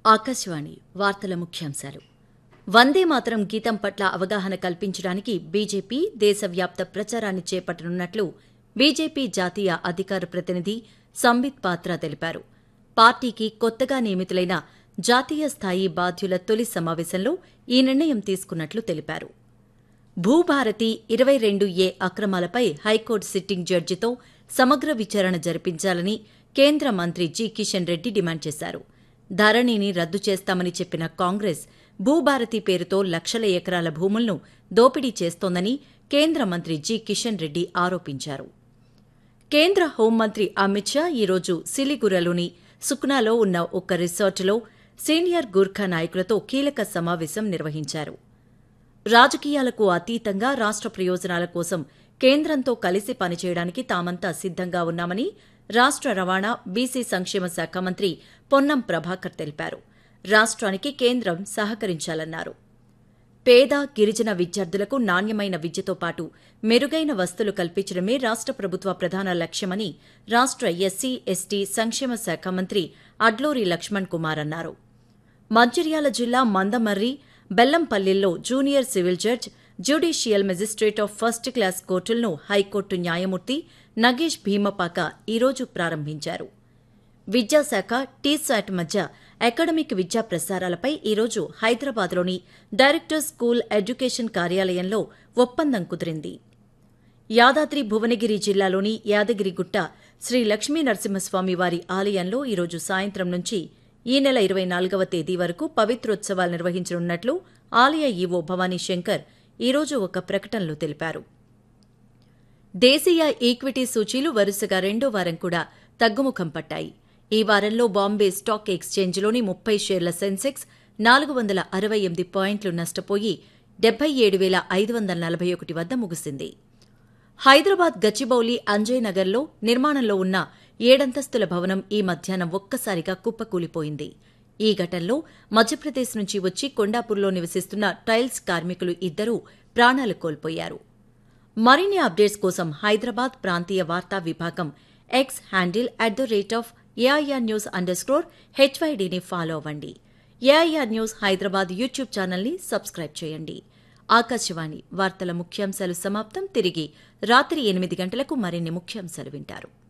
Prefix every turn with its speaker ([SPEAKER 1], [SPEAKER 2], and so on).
[SPEAKER 1] ఆకాశవాణి వార్తల ముఖ్యాంశాలు వందే మాతరం గీతం పట్ల అవగాహన కల్పించడానికి బీజేపీ దేశవ్యాప్త ప్రచారాన్ని చేపట్టనున్నట్లు బీజేపీ జాతీయ అధికార ప్రతినిధి సంబిత్ పాత్ర తెలిపారు పార్టీకి కొత్తగా నియమితులైన జాతీయ స్థాయి బాధ్యుల తొలి సమావేశంలో ఈ నిర్ణయం తీసుకున్నట్లు తెలిపారు భూభారతి ఇరవై రెండు ఏ అక్రమాలపై హైకోర్టు సిట్టింగ్ జడ్జితో సమగ్ర విచారణ జరిపించాలని కేంద్ర మంత్రి జి కిషన్ రెడ్డి డిమాండ్ చేశారు ధరణిని రద్దు చేస్తామని చెప్పిన కాంగ్రెస్ భూభారతి పేరుతో లక్షల ఎకరాల భూములను దోపిడీ చేస్తోందని కేంద్ర మంత్రి జి కిషన్ రెడ్డి ఆరోపించారు కేంద్ర హోంమంత్రి అమిత్ షా ఈరోజు సిలిగురలోని సుక్నాలో ఉన్న ఒక రిసార్టులో సీనియర్ గూర్ఖా నాయకులతో కీలక సమావేశం నిర్వహించారు రాజకీయాలకు అతీతంగా రాష్ట్ర ప్రయోజనాల కోసం కేంద్రంతో కలిసి పనిచేయడానికి తామంతా సిద్దంగా ఉన్నామని రాష్ట్ర రవాణా బీసీ సంక్షేమ శాఖ మంత్రి పొన్నం ప్రభాకర్ తెలిపారు రాష్ట్రానికి కేంద్రం సహకరించాలన్నారు పేద గిరిజన విద్యార్థులకు నాణ్యమైన విద్యతో పాటు మెరుగైన వస్తువులు కల్పించడమే రాష్ట్ర ప్రభుత్వ ప్రధాన లక్ష్యమని రాష్ట్ర ఎస్సీ ఎస్టీ సంక్షేమ శాఖ మంత్రి అడ్లూరి లక్ష్మణ్ కుమార్ అన్నారు మంచిర్యాల జిల్లా మందమర్రి బెల్లంపల్లిలో junior civil judge judicial magistrate of first class కోర్టులను హైకోర్టు న్యాయమూర్తి నగేష్ భీమపాక ఈరోజు ప్రారంభించారు విద్యాశాఖ టీశాట్ మధ్య అకాడమిక్ విద్యా ప్రసారాలపై ఈరోజు హైదరాబాద్లోని డైరెక్టర్ స్కూల్ ఎడ్యుకేషన్ కార్యాలయంలో ఒప్పందం కుదిరింది యాదాద్రి భువనగిరి జిల్లాలోని యాదగిరిగుట్ట శ్రీ లక్ష్మీ నరసింహస్వామి వారి ఆలయంలో ఈరోజు సాయంత్రం నుంచి ఈ నెల ఇరవై నాలుగవ తేదీ వరకు పవిత్రోత్సవాలు నిర్వహించనున్నట్లు ఆలయ ఈవో భవానీ శంకర్ ఈరోజు ఒక ప్రకటనలో తెలిపారు దేశీయ ఈక్విటీ సూచీలు వరుసగా రెండో వారం కూడా తగ్గుముఖం పట్టాయి ఈ వారంలో బాంబే స్టాక్ ఎక్స్చేంజ్లోని ముప్పై షేర్ల సెన్సెక్స్ నాలుగు వందల అరవై ఎనిమిది పాయింట్లు నష్టపోయి డెబ్బై ఏడు వేల ఐదు వందల నలభై ఒకటి వద్ద ముగిసింది హైదరాబాద్ గచ్చిబౌలి అంజయ్ నగర్లో నిర్మాణంలో ఉన్న ఏడంతస్తుల భవనం ఈ మధ్యాహ్నం ఒక్కసారిగా కుప్పకూలిపోయింది ఈ ఘటనలో మధ్యప్రదేశ్ నుంచి వచ్చి కొండాపూర్లో నివసిస్తున్న టైల్స్ కార్మికులు ఇద్దరూ ప్రాణాలు కోల్పోయారు మరిన్ని అప్డేట్స్ కోసం హైదరాబాద్ ప్రాంతీయ వార్తా విభాగం X handle at the rate of AIR news underscore హెచ్వైడీని ఫాలో అవ్వండి ఏఐఆర్ న్యూస్ హైదరాబాద్ యూట్యూబ్ ఛానల్ని సబ్స్క్రైబ్ చేయండి ఆకాశవాణి వార్తల ముఖ్యాంశాలు సమాప్తం తిరిగి రాత్రి ఎనిమిది గంటలకు మరిన్ని ముఖ్యాంశాలు వింటారు